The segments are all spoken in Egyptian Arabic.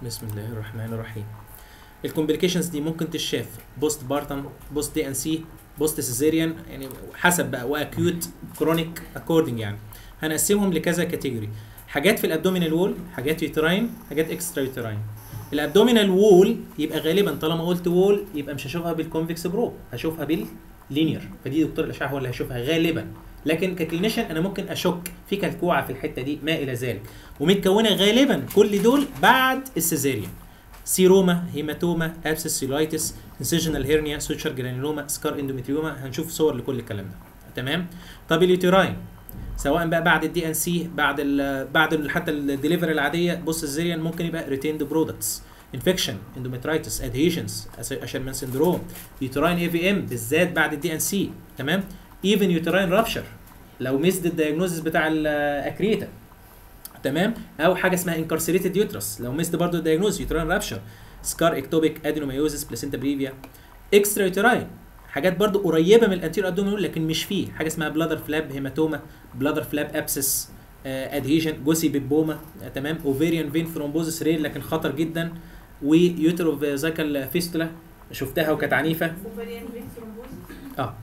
بسم الله الرحمن الرحيم الكومبليكيشنز دي ممكن تشاف بوست بارتم بوست دي ان سي بوست سيزيريان يعني حسب بقى واكيوت كرونيك اكوردنج يعني هنقسمهم لكذا كاتيجوري حاجات في الابدومينال وول حاجات يوتراين حاجات اكسترا يوتراين الابدومينال وول يبقى غالبا طالما قلت وول يبقى مش هشوفها بالكونفكس برو هشوفها باللينير فدي دكتور الاشعه هو اللي هيشوفها غالبا لكن ككلينيشن انا ممكن اشك في كلكوعه في الحته دي ما الى ذلك ومتكونه غالبا كل دول بعد السيزيريان سيروما هيماتوما ابسس سيلايتس انسيجنال هيرنيا سوتشر جرانيلوما سكار اندوميتريوما هنشوف صور لكل الكلام ده تمام طب اليوتيراين سواء بقى بعد الدي ان سي بعد ال بعد ال حتى الدليفري العاديه بص الزيريان ممكن يبقى ريتيند برودكتس انفكشن اندوميترايتس ادهيشنز اشرمان سندروم يوتراين اي في ام بالذات بعد الدي ان سي تمام ايفن يوتراين رابشر لو ميزد الدايجنوزس بتاع الاكريتا تمام او حاجه اسمها انكارسيريتد يوترس لو ميزد برضه الدايجنوز يوتراين رابشر سكار اكتوبيك ادينوميوزس بلاسينتا بريفيا اكسترا يوتراين حاجات برضو قريبه من الانتير ابدومينال لكن مش فيه حاجه اسمها بلادر فلاب هيماتوما بلادر فلاب ابسس ادهيجن جوسي بيبوما آه تمام اوفيريان فين ثرومبوزس رير لكن خطر جدا ويوترو فيزايكال فيستولا شفتها وكانت عنيفه اوفريان فين ثرومبوز اه آه.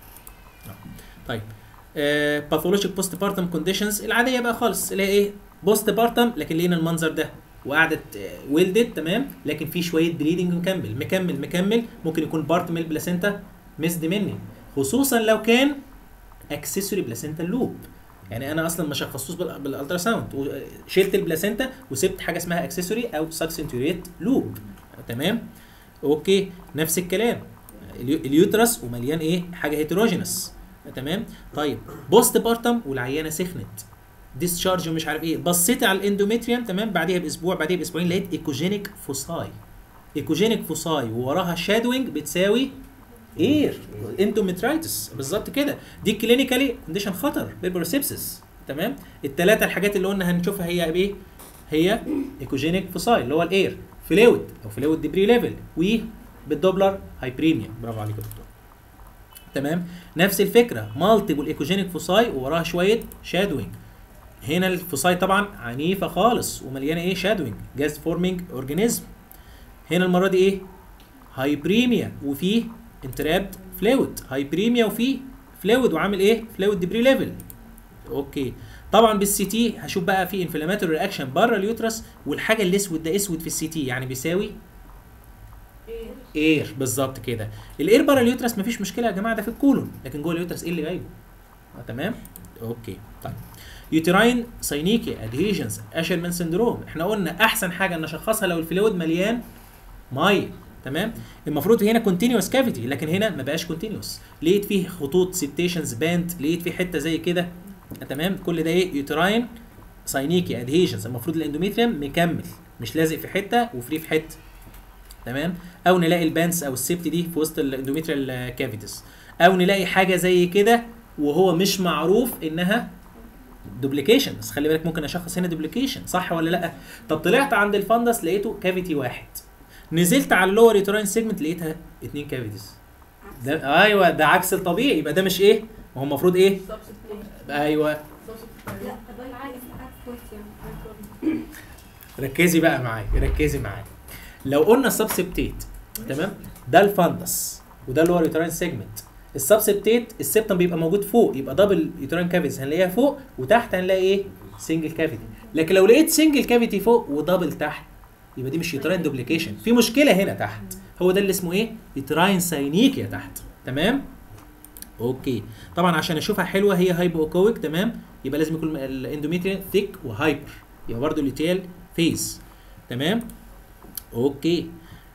طيب باثولوجيك بوست بارتم كونديشنز العاديه بقى خالص اللي هي ايه بوست بارتم لكن لقينا المنظر ده وقعدت ويلدد تمام لكن في شويه بليدنج مكمل مكمل مكمل ممكن يكون بارت من البلاسينتا مسد مني خصوصا لو كان اكسسوري بلاسينتا لوب يعني انا اصلا ما شخصتوش بال- بالالترا ساوند و- شلت البلاسينتا وسبت حاجه اسمها اكسسوري او ساكسنتوريت لوب تمام اوكي نفس الكلام اليو- اليوترس ومليان ايه حاجه هيتروجينس تمام طيب بوست بارتم والعيانه سخنت ديسشارج ومش عارف ايه بصيت على الاندوميتريوم تمام بعديها باسبوع بعديها باسبوعين لقيت ايكوجينيك فوساي ايكوجينيك فوساي ووراها شادوينج بتساوي اير اندوميترايتس بالظبط كده دي كلينيكالي كونديشن خطر بيبرسيبسس تمام الثلاثه الحاجات اللي قلنا هنشوفها هي ايه هي ايكوجينيك فوساي اللي هو الاير فلويد او فلويد ديبري ليفل وبالدوبلر هايبريميا برافو عليك يا دكتور تمام نفس الفكره مالتيبل ايكوجينيك فوساي ووراها شويه شادوينج هنا الفوساي طبعا عنيفه خالص ومليانه ايه شادوينج جاز فورمينج اورجانيزم هنا المره دي ايه هايبريميا وفيه انترابد فلويد هايبريميا وفيه فلويد وعامل ايه فلويد ديبري ليفل اوكي طبعا بالسي تي هشوف بقى في انفلاماتوري رياكشن بره اليوترس والحاجه الاسود ده اسود في السي تي يعني بيساوي ايه اير بالظبط كده الاير بره اليوترس مفيش مشكله يا جماعه ده في الكولون لكن جوه اليوترس ايه اللي جايبه آه تمام اوكي طيب يوتراين ساينيكي ادهيجنز اشرمان سندروم احنا قلنا احسن حاجه ان اشخصها لو الفلويد مليان ميه تمام المفروض هنا كونتينوس كافيتي لكن هنا ما بقاش كونتينوس لقيت فيه خطوط سيبتيشنز باند لقيت فيه حته زي كده تمام كل ده ايه يوتراين ساينيكي ادهيجنز المفروض الاندوميتريوم مكمل مش لازق في حته وفري في حته تمام او نلاقي البانس او السيبت دي في وسط الاندوميتريال كافيتس او نلاقي حاجه زي كده وهو مش معروف انها دوبليكيشن بس خلي بالك ممكن اشخص هنا دوبليكيشن صح ولا لا طب طلعت عند الفندس لقيته كافيتي واحد نزلت على اللور يوتراين سيجمنت لقيتها اتنين كافيتيز ده ايوه ده عكس الطبيعي يبقى ده مش ايه ما هو المفروض ايه ايوه لا طب انا عايز اسالك كويستشن ركزي بقى معايا ركزي معايا لو قلنا السبسبتيت تمام ده الفندس وده اللي هو اليوتراين سيجمنت السبسبتيت السبتم بيبقى موجود فوق يبقى دبل يوتراين كافيتيز هنلاقيها فوق وتحت هنلاقي ايه سنجل كافيتي لكن لو لقيت سنجل كافيتي فوق ودبل تحت يبقى دي مش يوتراين دوبليكيشن في مشكله هنا تحت هو ده اللي اسمه ايه يوتراين ساينيكيا تحت تمام اوكي طبعا عشان اشوفها حلوه هي هايبوكويك تمام يبقى لازم يكون الاندوميتريال ثيك وهايبر يبقى برضه اليوتيال فيز تمام اوكي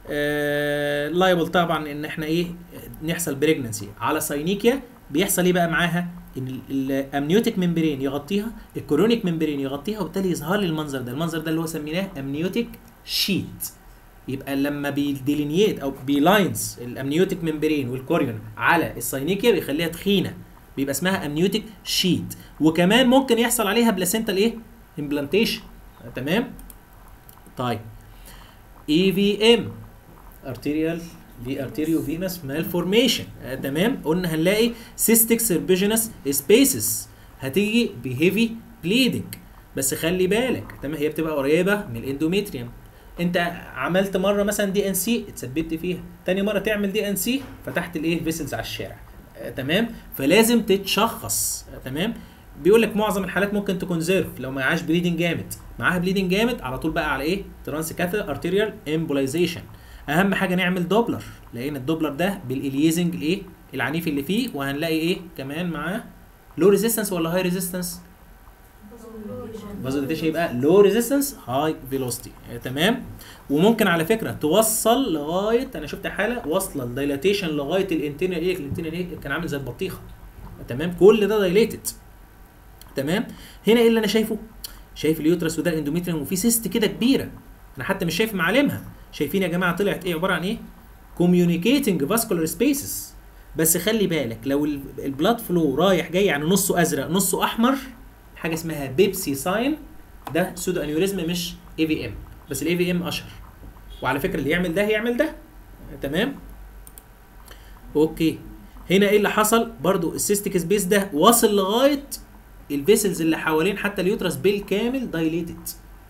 آه لايبل طبعا ان احنا ايه نحصل بريجنسي على ساينيكيا بيحصل ايه بقى معاها ان الامنيوتيك ممبرين يغطيها الكورونيك ممبرين يغطيها وبالتالي يظهر لي المنظر ده المنظر ده اللي هو سميناه امنيوتيك شيت يبقى لما بيديلينيت او بيلاينز الامنيوتيك ممبرين والكوريون على الساينيكيا بيخليها تخينه بيبقى اسمها امنيوتيك شيت وكمان ممكن يحصل عليها بلاسينتال ايه امبلانتيشن تمام طيب اي في ام ارتيريال دي ارتيريو فينس مالفورميشن آه تمام قلنا هنلاقي سيستيك سيربيجينس سبيسز هتيجي بهيفي بليدنج بس خلي بالك تمام هي بتبقى قريبه من الاندوميتريوم انت عملت مره مثلا دي ان سي اتثبت فيها تاني مره تعمل دي ان سي فتحت الايه الفيسلز على الشارع آه تمام فلازم تتشخص آه تمام بيقول لك معظم الحالات ممكن تكونزيرف لو معهاش بليدنج جامد معاها بليدنج جامد على طول بقى على ايه ترانس كاثر ارتيريال امبولايزيشن اهم حاجه نعمل دوبلر لان الدوبلر ده بالاليزنج الايه العنيف اللي فيه وهنلاقي ايه كمان معاه لو ريزيستنس ولا هاي ريزيستنس فازوديتيشن يبقى لو ريزيستنس هاي فيلوسيتي تمام وممكن على فكره توصل لغايه انا شفت حاله واصله الدايلاتيشن لغايه الانتينير ايه الانتينير ايه كان عامل زي البطيخه تمام كل ده دايليتد تمام هنا ايه اللي انا شايفه شايف اليوترس وده الاندوميتريوم وفي سيست كده كبيره انا حتى مش شايف معالمها شايفين يا جماعه طلعت ايه عباره عن ايه كوميونيكيتنج فاسكولار سبيسز بس خلي بالك لو البلاد فلو رايح جاي يعني نصه ازرق نصه احمر حاجه اسمها بيبسي ساين ده سودو انيوريزم مش اي في ام بس الاي في ام اشهر وعلى فكره اللي يعمل ده يعمل ده تمام اوكي هنا ايه اللي حصل برضو السيستيك سبيس ده واصل لغايه الفيسلز اللي حوالين حتى اليوترس بالكامل دايليتد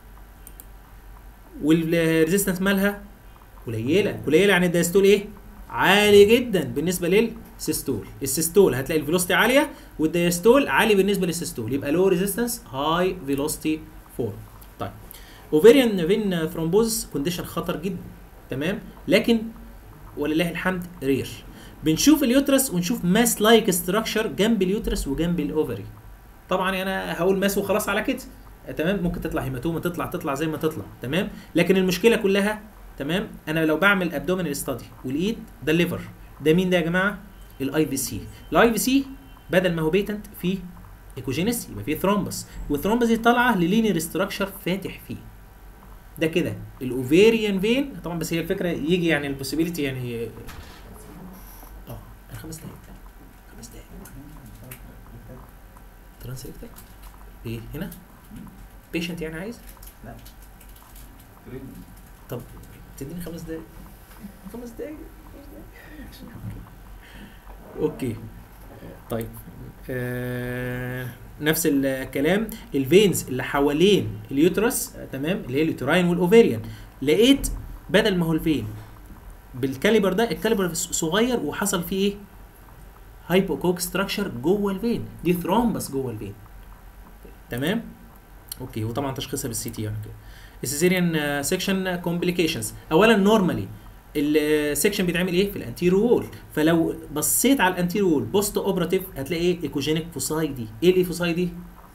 والريزيستنس مالها قليله قليله يعني الدايستول ايه عالي جدا بالنسبه للسيستول السيستول هتلاقي الفيلوسيتي عاليه والدايستول عالي بالنسبه للسيستول يبقى لو ريزيستنس هاي فيلوسيتي فورم طيب اوفيريان فين ثرومبوز كونديشن خطر جدا تمام لكن ولله الحمد رير بنشوف اليوترس ونشوف ماس لايك ستراكشر جنب اليوترس وجنب الاوفري طبعا انا هقول ماس وخلاص على كده تمام ممكن تطلع هيماتوما تطلع تطلع زي ما تطلع تمام لكن المشكله كلها تمام انا لو بعمل ابدومينال ستادي والايد ده الليفر ده مين ده يا جماعه الاي في سي الاي في سي بدل ما هو بيتنت فيه ايكوجينيس يبقى فيه ثرومبس والثرومبس دي طالعه للينير ستراكشر فاتح فيه ده كده الاوفيريان فين طبعا بس هي الفكره يجي يعني البوسيبيليتي يعني اه خمس دقايق خمس دقايق ترانسليكتر ايه هنا بيشنت يعني عايز لا طب تديني خمس دقايق خمس دقايق اوكي طيب آه نفس الكلام الفينز اللي حوالين اليوترس آه تمام اللي هي اليوتراين والاوفيريان لقيت بدل ما هو الفين بالكاليبر ده الكاليبر صغير وحصل فيه ايه هايبوكوك ستراكشر جوه الفين دي ثرومبس جوه الفين تمام اوكي وطبعا تشخيصها بالسي تي يعني كده السيزيريان سيكشن كومبليكيشنز اولا نورمالي السيكشن بيتعمل ايه في الانتيرو وول فلو بصيت على الانتيرو وول بوست اوبراتيف هتلاقي ايه ايكوجينيك فوساي دي ايه الايفوساي دي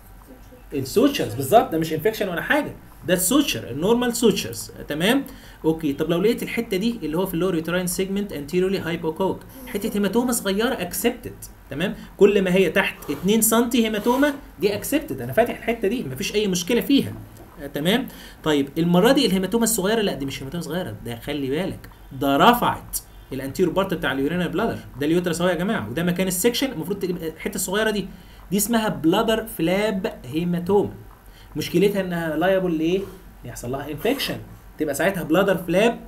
السوتشرز بالظبط ده مش انفكشن ولا حاجه ده السوتشر النورمال سوتشرز تمام اوكي طب لو لقيت الحته دي اللي هو في اللور يوتراين سيجمنت انتيرولي هايبوكوك حته هيماتوما صغيره اكسبتد تمام كل ما هي تحت 2 سم هيماتوما دي اكسبتد انا فاتح الحته دي مفيش اي مشكله فيها آه، تمام طيب المره دي الهيماتوما الصغيره لا دي مش هيماتوما صغيره ده خلي بالك ده رفعت الانتيرو بارت بتاع اليورينال بلادر ده اليوترس اهو يا جماعه وده مكان السكشن المفروض تبقى الحته الصغيره دي دي اسمها بلادر فلاب هيماتوما مشكلتها انها لايبل لايه؟ يحصل لها انفكشن تبقى ساعتها بلادر فلاب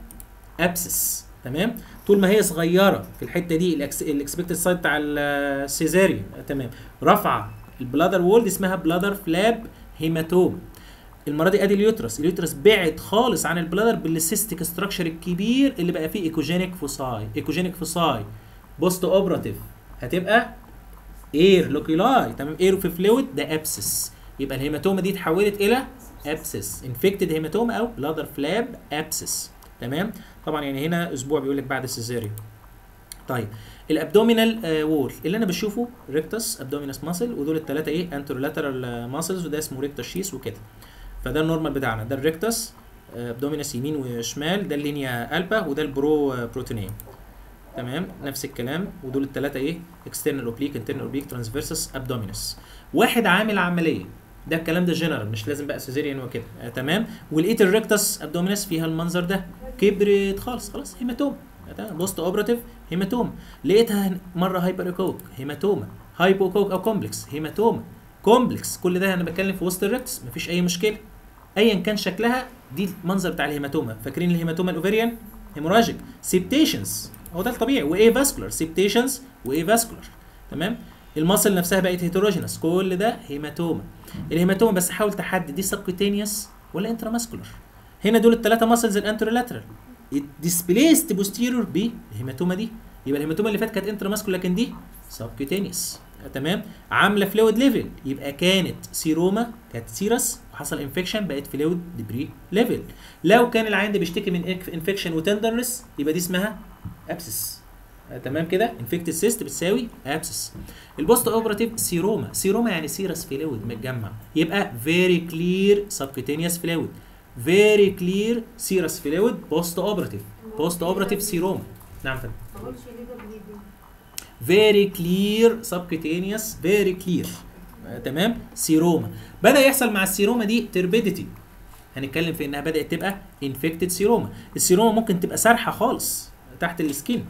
ابسس تمام طول ما هي صغيره في الحته دي الاكسبكتد سايد بتاع السيزاريان تمام رفعه البلادر وول دي اسمها بلادر فلاب هيماتوم المره دي ادي اليوترس اليوترس بعد خالص عن البلادر بالسيستيك ستراكشر الكبير اللي بقى فيه ايكوجينيك فوساي ايكوجينيك فوساي بوست اوبراتيف هتبقى اير لوكيلاي تمام اير في فلويد ده ابسس يبقى الهيماتوما دي اتحولت الى ابسس انفكتد هيماتوما او بلادر فلاب ابسس تمام طبعا يعني هنا اسبوع بيقول لك بعد السيزاريان طيب الابدومينال وول اللي انا بشوفه ريكتس ابدومينس ماسل ودول الثلاثه ايه انترولاترال ماسلز وده اسمه ريكتس شيس وكده فده النورمال بتاعنا ده الريكتس ابدومينس يمين وشمال ده اللينيا البا وده البرو بروتينيوم تمام نفس الكلام ودول الثلاثه ايه اكسترنال اوبليك انترنال اوبليك ترانسفيرسس ابدومينس واحد عامل عمليه ده الكلام ده جنرال مش لازم بقى سيزيريان وكده آه تمام ولقيت الريكتس ابدومينس فيها المنظر ده كبرت خالص خلاص هيماتوم بوست اوبراتيف هيماتوم لقيتها مره هايبر هيماتوما هايبوكوك او كومبلكس هيماتوما كومبلكس كل ده انا بتكلم في وسط الريكتس مفيش اي مشكله ايا كان شكلها دي المنظر بتاع الهيماتوما فاكرين الهيماتوما الاوفيريان هيموراجيك سيبتيشنز هو ده الطبيعي وايه فاسكولار سيبتيشنز وايه فاسكولار تمام المصل نفسها بقت هيتروجينس كل ده هيماتوما الهيماتوما بس حاول تحدد دي سبكوتينيوس ولا انتراماسكولار هنا دول الثلاثه ماسلز الانترولاترال ديسبليست بوستيرور بالهيماتوما دي يبقى الهيماتوما اللي فاتت كانت انترماسكول لكن دي سبكيوتينيوس تمام عامله فلويد ليفل يبقى كانت سيروما كانت سيرس وحصل انفكشن بقت فلويد ديبري ليفل لو كان العيان ده بيشتكي من انفكشن وتندرنس يبقى دي اسمها ابسس تمام كده انفكتد سيست بتساوي ابسس البوست اوبراتيف سيروما سيروما يعني سيرس فلويد متجمع يبقى فيري كلير سبكيوتينيوس فلويد فيري كلير سيرس فلويد بوست اوبراتيف بوست اوبراتيف سيروما نعم فندم ما قلتش ليفر بليدنج فيري كلير سبكيتينيوس فيري كلير تمام سيروما بدا يحصل مع السيروما دي تربيديتي هنتكلم في انها بدات تبقى انفكتد سيروما السيروما ممكن تبقى سارحه خالص تحت السكين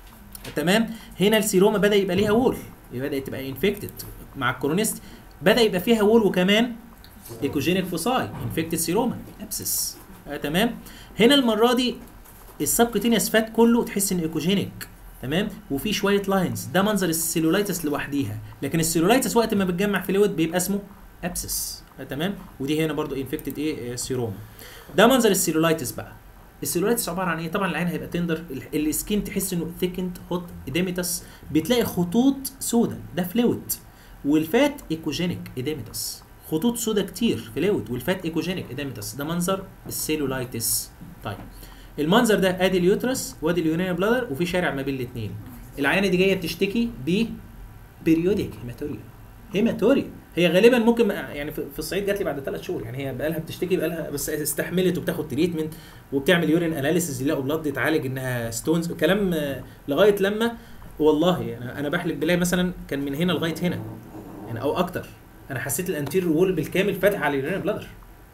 تمام هنا السيروما بدا يبقى ليها وول بدات تبقى انفكتد مع الكورونيست بدا يبقى فيها وول وكمان ايكوجينيك فوساي انفكتد سيروما ابسس آه تمام هنا المره دي السبكوتينيوس فات كله تحس انه ايكوجينيك تمام وفي شويه لاينز ده منظر السيلولايتس لوحديها لكن السيلولايتس وقت ما بتجمع فلويد بيبقى اسمه ابسس آه تمام ودي هنا برضو انفكتد ايه آه سيروما ده منظر السيلولايتس بقى السيلولايتس عباره عن ايه طبعا العين هيبقى تندر ال- السكين تحس انه ثيكند هوت اديميتس بتلاقي خطوط سودا ده فلويد والفات ايكوجينيك اديميتس خطوط سودا كتير فلويد والفات ايكوجينيك اديميتس ده منظر السيلولايتس طيب المنظر ده ادي اليوترس وادي اليورينال بلادر وفي شارع ما بين الاثنين العيانه دي جايه بتشتكي ب بيريوديك هيماتوريا هيماتوريا هي غالبا ممكن يعني في في الصعيد جات لي بعد ثلاث شهور يعني هي بقى لها بتشتكي بقى لها بس استحملت وبتاخد تريتمنت وبتعمل يورين اناليسيس يلاقوا بلاد يتعالج انها ستونز كلام آه، لغايه لما والله انا انا بحلف بالله مثلا كان من هنا لغايه هنا يعني او اكتر انا حسيت الانتيريور وول بالكامل فاتح على اليورين بلادر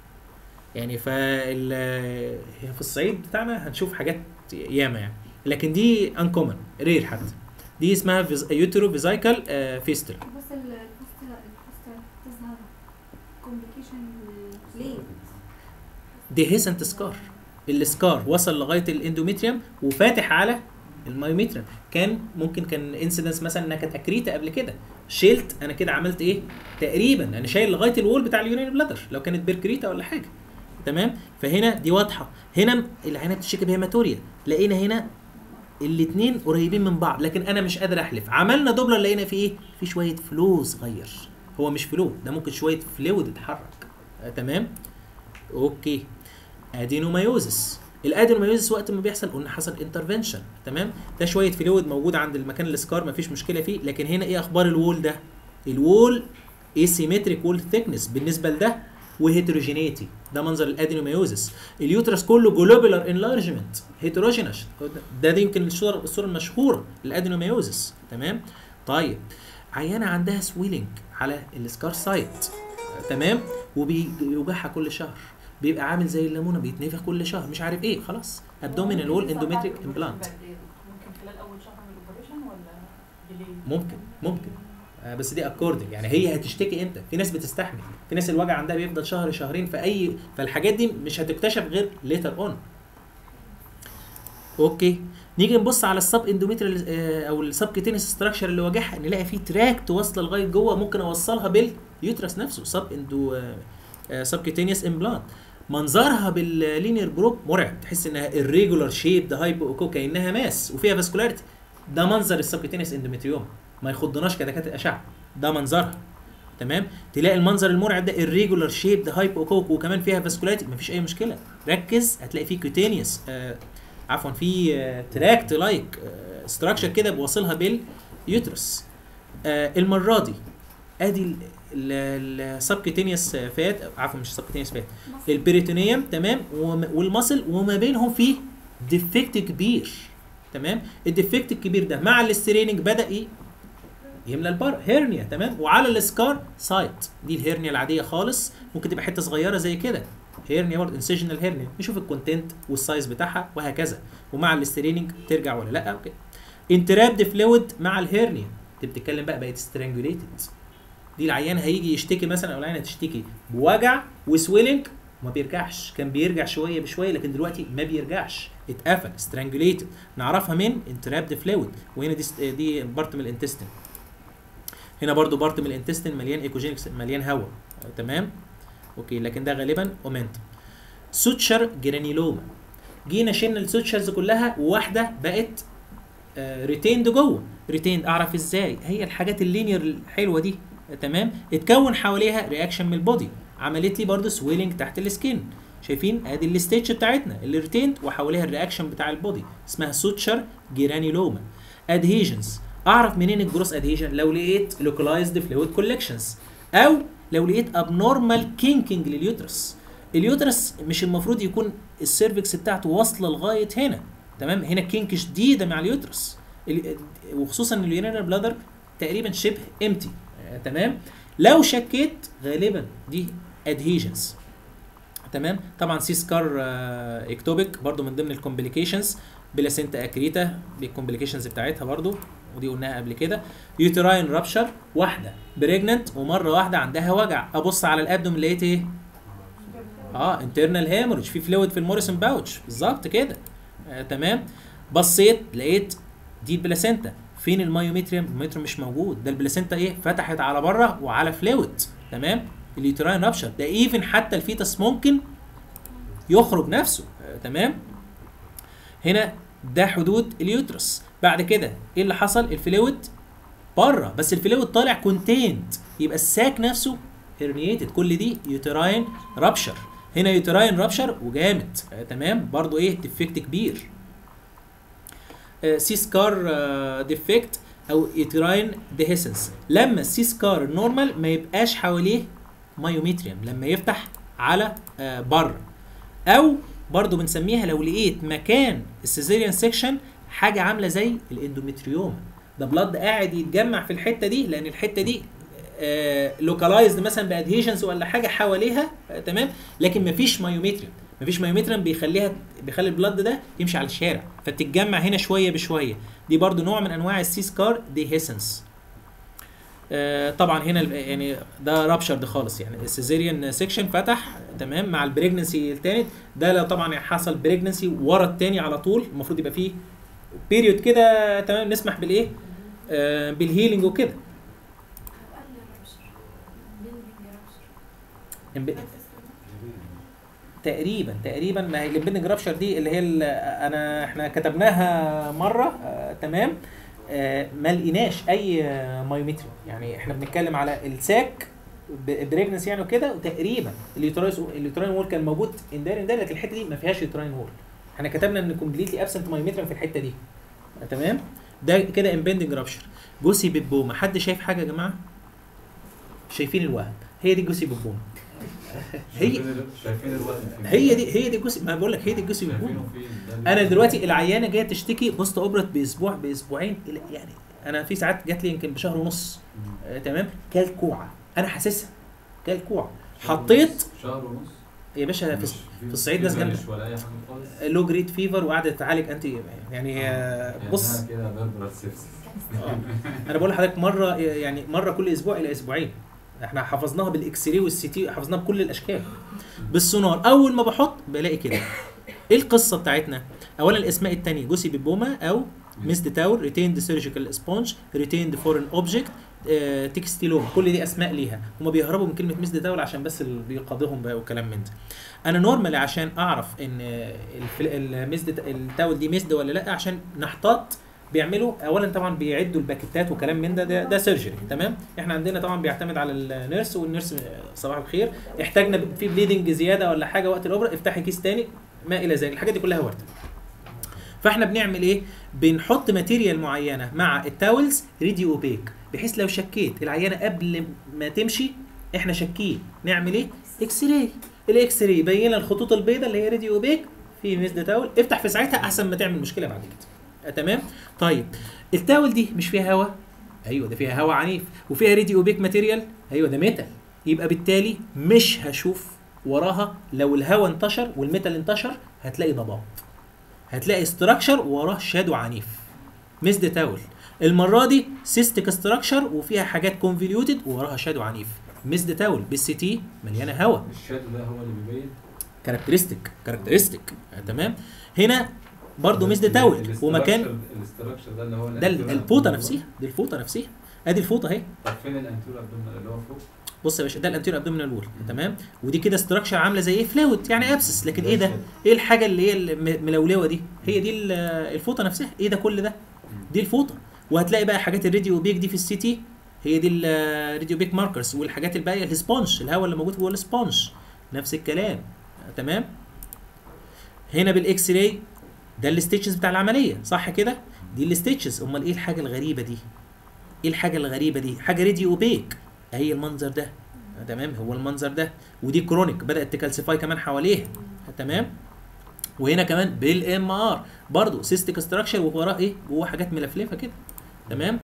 يعني فال هي في الصعيد بتاعنا هنشوف حاجات ياما يعني لكن دي انكومن رير حتى دي اسمها فيز... يوترو فيزايكال فيستل بس ال- الفستة الفستة تظهر كومبليكيشن ليه؟ دي هيسنت سكار السكار وصل لغايه الاندوميتريوم وفاتح على المايوميتريوم كان ممكن كان انسيدنس مثلا انها كانت اكريتا قبل كده شلت انا كده عملت ايه تقريبا انا شايل لغايه الوول بتاع اليورين بلادر لو كانت بيركريتا ولا حاجه تمام فهنا دي واضحه هنا العينه بتشتكي بهيماتوريا لقينا هنا الاثنين قريبين من بعض لكن انا مش قادر احلف عملنا دوبلر لقينا في ايه في شويه فلو صغير هو مش فلو ده ممكن شويه فلويد اتحرك آه تمام اوكي ادينومايوزس الادينومايوزس وقت ما بيحصل قلنا حصل انترفنشن تمام ده شويه فلويد موجود عند المكان السكار مفيش مشكله فيه لكن هنا ايه اخبار الوول ده الوول asymmetric وول ثيكنس بالنسبه لده وهيتروجينيتي ده منظر الادينومايوزس اليوترس كله جلوبولار انلارجمنت هيتروجينس ده, ده يمكن الصوره الصوره المشهوره للادينومايوزس تمام طيب عيانه عندها سويلنج على السكار سايت تمام وبيوجعها كل شهر بيبقى عامل زي الليمونه بيتنفخ كل شهر مش عارف ايه خلاص ابدومينال وول اندوميتريك امبلانت ممكن خلال اول شهر من الاوبريشن ولا ديلي ممكن ممكن آه بس دي اكوردنج يعني هي هتشتكي امتى في ناس بتستحمل في ناس الوجع عندها بيفضل شهر شهرين في اي فالحاجات دي مش هتكتشف غير ليتر اون اوكي نيجي نبص على السب اندوميتريال او السب كيتينس ستراكشر اللي واجهها نلاقي فيه تراكت واصله لغايه جوه ممكن اوصلها باليوترس نفسه سب اندو سب كيتينيوس امبلانت منظرها باللينير بروب مرعب تحس انها الريجولار شيب ده هايبو اوكو كانها ماس وفيها فاسكولاريتي ده منظر السبكيتينيوس اندوميتريوم ما يخضناش كدكاتره اشعه ده منظرها تمام تلاقي المنظر المرعب ده الريجولار شيب ده هايبو اوكو وكمان فيها فاسكولاريتي مفيش اي مشكله ركز هتلاقي فيه كيوتينيوس آه عفوا في آه تراكت لايك آه ستراكشر كده بواصلها باليوترس آه المره دي ادي السبكيتينيوس فات عفوا مش سبكيتينيوس فات البريتونيوم تمام وم- والمصل وما بينهم في ديفكت كبير تمام الديفكت الكبير ده مع الاستريننج بدا ايه يملى البار هيرنيا تمام وعلى السكار سايت دي الهيرنيا العاديه خالص ممكن تبقى حته صغيره زي كده هيرنيا برضه انسيجنال هيرنيا نشوف الكونتنت والسايز بتاعها وهكذا ومع الاستريننج ترجع ولا لا اوكي انترابد فلويد مع الهيرنيا انت بتتكلم بقى بقت سترانجوليتد دي العيان هيجي يشتكي مثلا او العيان هتشتكي بوجع وسويلنج وما بيرجعش كان بيرجع شويه بشويه لكن دلوقتي ما بيرجعش اتقفل سترانجوليتد نعرفها من انترابد فلويد وهنا دي دي بارت من الانتستين هنا برضو بارت من الانتستين مليان ايكوجينكس مليان هواء تمام اوكي لكن ده غالبا اومنتم سوتشر جرانيلوما جينا شلنا السوتشرز كلها وواحده بقت ريتيند جوه ريتيند اعرف ازاي هي الحاجات اللينير الحلوه دي آه، تمام اتكون حواليها رياكشن من البودي عملت لي برضو سويلنج تحت السكين شايفين ادي الستيتش بتاعتنا اللي ريتيند وحواليها الرياكشن بتاع البودي اسمها سوتشر جرانيلوما ادهيجنز اعرف منين الجروس ادهيجن لو لقيت لوكلايزد فلويد كولكشنز او لو لقيت ابنورمال كينكينج لليوترس اليوترس مش المفروض يكون السيرفكس بتاعته واصله لغايه هنا تمام هنا كينك شديده مع اليوترس ال- وخصوصا اليورينال بلادر تقريبا شبه امتي تمام لو شكيت غالبا دي ادهيجنز تمام طبعا سي سكار اكتوبيك برضو من ضمن الكومبليكيشنز بلاسينتا اكريتا بالكومبليكيشنز بتاعتها برضو ودي قلناها قبل كده يوتراين رابشر واحده بريجننت ومره واحده عندها وجع ابص على الابدوم لقيت ايه اه انترنال هيموريج في فلويد في الموريسون باوتش بالظبط كده آه تمام بصيت لقيت دي البلاسينتا فين المايوميتريوم المايوميتريوم مش موجود ده البلاسينتا ايه فتحت على بره وعلى فلويد تمام اليوتراين رابشر ده ايفن حتى الفيتس ممكن يخرج نفسه آه تمام هنا ده حدود اليوترس بعد كده ايه اللي حصل الفلويد بره بس الفلويد طالع كونتيند يبقى الساك نفسه هرنيتد كل دي يوتراين رابشر هنا يوتراين رابشر وجامد آه تمام برضو ايه ديفكت كبير سي سكار ديفكت او يوتراين ديهيسنس لما السي سكار النورمال ما يبقاش حواليه مايوميتريوم لما يفتح على آه بره او برضو بنسميها لو لقيت مكان السيزيريان سيكشن حاجه عامله زي الاندوميتريوم ده بلاد قاعد يتجمع في الحته دي لان الحته دي لوكالايزد مثلا بادهيشنز ولا حاجه حواليها آه تمام لكن مفيش مايوميتريوم مفيش مايوميتريوم بيخليها بيخلي البلد ده يمشي على الشارع فتتجمع هنا شويه بشويه دي برضو نوع من انواع السي سكار ديهيسنس آه طبعا هنا ال- يعني ده رابشر ده خالص يعني السيزيريان سيكشن فتح تمام مع البريجنسي التاني ده لو طبعا حصل بريجنسي ورا التاني على طول المفروض يبقى فيه بيريود كده تمام نسمح بالايه آه بالهيلينج وكده إمب- تقريبا تقريبا ما هي البندنج رابشر دي اللي هي ال- انا احنا كتبناها مره آه تمام آه ما لقيناش اي آه، مايومتري يعني احنا بنتكلم على الساك بريجنس يعني وكده وتقريبا اليوترايس اليوتراين وول كان موجود اندار اندار لكن الحته دي ما فيهاش يوتراين وول احنا كتبنا ان كومبليتلي ابسنت مايومتري في الحته دي آه تمام ده كده امبندنج رابشر جوسي بيبوما حد شايف حاجه يا جماعه شايفين الوهم هي دي جوسي بيبوما هي شايفين الوقت فين هي دي هي دي جوسي ما بقول لك هي دي جوسي بيبوما شايفينه فين ده انا دلوقتي العيانه جايه تشتكي بوست اوبرت باسبوع باسبوعين إلى- يعني انا في ساعات جات لي يمكن بشهر ونص آه تمام كالكوعه انا حاسسها كالكوعه حطيت شهر ونص يا باشا في, مش- في الصعيد ناس جامده مش ولا اي حاجه خالص لو جريد فيفر وقاعده تعالج انتي يعني هي يعني بص أنا كده بربر سيبسس آه. انا بقول لحضرتك مره يعني مره كل اسبوع الى اسبوعين احنا حفظناها بالاكس راي والسي تي حفظناها بكل الاشكال بالسونار اول ما بحط بلاقي كده ايه القصه بتاعتنا اولا الاسماء الثانيه جوسي بيبوما او ميسد تاور ريتيند سيرجيكال سبونج ريتيند فورن اوبجكت تكستيلوم كل دي اسماء ليها هما بيهربوا من كلمه ميسد تاور عشان بس اللي بيقاضيهم بقى وكلام من ده انا نورمالي عشان اعرف ان الميسد التاول دي ميسد ولا لا عشان نحتاط بيعملوا اولا طبعا بيعدوا الباكيتات وكلام من ده ده, ده سيرجري تمام احنا عندنا طبعا بيعتمد على النيرس والنيرس صباح الخير احتاجنا في بليدنج زياده ولا حاجه وقت الاوبرا افتحي كيس تاني ما الى ذلك الحاجات دي كلها وارده فاحنا بنعمل ايه بنحط ماتيريال معينه مع التاولز ريدي اوبيك بحيث لو شكيت العيانه قبل ما تمشي احنا شاكين نعمل ايه اكس راي الاكس راي يبين لنا الخطوط البيضاء اللي هي ريدي اوبيك في ميزد تاول افتح في ساعتها احسن ما تعمل مشكله بعد كده آه، تمام طيب التاول دي مش فيها هواء ايوه ده فيها هواء عنيف وفيها ريدي اوبيك ماتيريال ايوه ده ميتال يبقى بالتالي مش هشوف وراها لو الهواء انتشر والميتال انتشر هتلاقي ضباب هتلاقي استراكشر وراه شادو عنيف ميزد تاول المره دي سيستيك استراكشر وفيها حاجات كونفوليوتد ووراها شادو عنيف ميزد تاول بالسي تي مليانه هواء الشادو ده هو اللي بيبين كاركترستيك كاركترستيك تمام هنا برضو ميزد تاول ومكان الاستراكشر ده اللي هو ده ال- الفوطه نفسها دي الفوطه نفسها ادي الفوطه اهي طب فين الانتيرو ابدومينال اللي هو فوق؟ بص يا باشا ده الانتيريور ابدومينال وول تمام ودي كده استراكشر عامله زي ايه فلويد يعني ابسس لكن ايه ده ايه الحاجه اللي هي الملولوه دي هي دي ال- الفوطه نفسها ايه ده كل ده دي الفوطه وهتلاقي بقى حاجات الراديو بيك دي في السي تي هي دي الراديو بيك ماركرز والحاجات الباقيه السبونج الهواء اللي موجود جوه السبونج نفس الكلام تمام هنا بالاكس راي ده الستيتشز بتاع العمليه صح كده دي الستيتشز امال ايه الحاجه الغريبه دي ايه الحاجه الغريبه دي حاجه راديو بيك هي المنظر ده تمام هو المنظر ده ودي كرونيك بدات تكالسيفاي كمان حواليها تمام وهنا كمان بالام ار برضه سيستيك ستراكشر ووراه ايه جوه حاجات ملفلفه كده تمام